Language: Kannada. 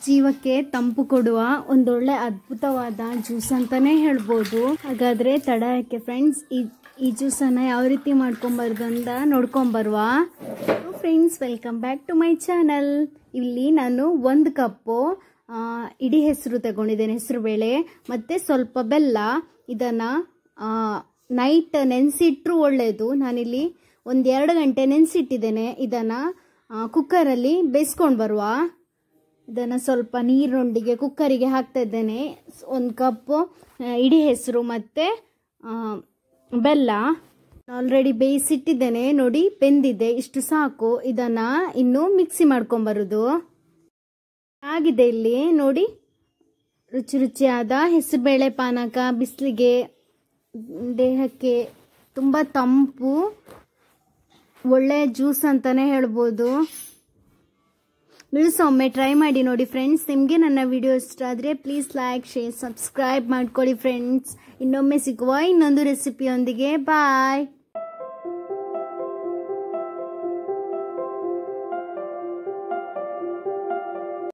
ಜೀವಕ್ಕೆ ತಂಪು ಕೊಡುವ ಒಂದೊಳ್ಳೆ ಅದ್ಭುತವಾದ ಜ್ಯೂಸ್ ಅಂತಾನೆ ಹೇಳ್ಬೋದು ಹಾಗಾದ್ರೆ ತಡ ಯಾಕೆ ಫ್ರೆಂಡ್ಸ್ ಈ ಈ ಜ್ಯೂಸನ್ನು ಯಾವ ರೀತಿ ಮಾಡ್ಕೊಂಬಾರ್ದು ಅಂತ ನೋಡ್ಕೊಂಬರುವ friends welcome back to my channel ಇಲ್ಲಿ ನಾನು ಒಂದು ಕಪ್ಪು ಆ, ಇಡೀ ಹೆಸರು ತಗೊಂಡಿದ್ದೇನೆ ಹೆಸರು ಬೇಳೆ ಮತ್ತು ಸ್ವಲ್ಪ ಬೆಲ್ಲ ಇದನ್ನು ನೈಟ್ ನೆನೆಸಿಟ್ರು ಒಳ್ಳೆಯದು ನಾನಿಲ್ಲಿ ಒಂದು ಎರಡು ಗಂಟೆ ನೆನೆಸಿಟ್ಟಿದ್ದೇನೆ ಇದನ್ನು ಕುಕ್ಕರಲ್ಲಿ ಬೇಯಿಸ್ಕೊಂಡು ಬರುವ ಇದನ್ನು ಸ್ವಲ್ಪ ನೀರಿನೊಂದಿಗೆ ಕುಕ್ಕರಿಗೆ ಹಾಕ್ತಾ ಇದ್ದೇನೆ ಒಂದು ಕಪ್ಪು ಆ, ಇಡೀ ಹೆಸರು ಮತ್ತು ಬೆಲ್ಲ ಆಲ್ರೆಡಿ ಬೇಯಿಸಿಟ್ಟಿದ್ದೇನೆ ನೋಡಿ ಬೆಂದಿದೆ ಇಷ್ಟು ಸಾಕು ಇದನ್ನು ಇನ್ನು ಮಿಕ್ಸಿ ಮಾಡ್ಕೊಂಬರೋದು ಆಗಿದೆ ಇಲ್ಲಿ ನೋಡಿ ರುಚಿ ರುಚಿಯಾದ ಹೆಸರುಬೇಳೆ ಪಾನಕ ಬಿಸಿಲಿಗೆ ದೇಹಕ್ಕೆ ತುಂಬ ತಂಪು ಒಳ್ಳೆ ಜ್ಯೂಸ್ ಅಂತಲೇ ಹೇಳ್ಬೋದು ನೀವು ಒಮ್ಮೆ ಟ್ರೈ ಮಾಡಿ ನೋಡಿ ಫ್ರೆಂಡ್ಸ್ ನಿಮಗೆ ನನ್ನ ವಿಡಿಯೋ ಇಷ್ಟ ಆದರೆ ಪ್ಲೀಸ್ ಲೈಕ್ ಶೇರ್ ಸಬ್ಸ್ಕ್ರೈಬ್ ಮಾಡ್ಕೊಳ್ಳಿ ಫ್ರೆಂಡ್ಸ್ ಇನ್ನೊಮ್ಮೆ ಸಿಗುವ ಇನ್ನೊಂದು ರೆಸಿಪಿಯೊಂದಿಗೆ ಬಾಯ್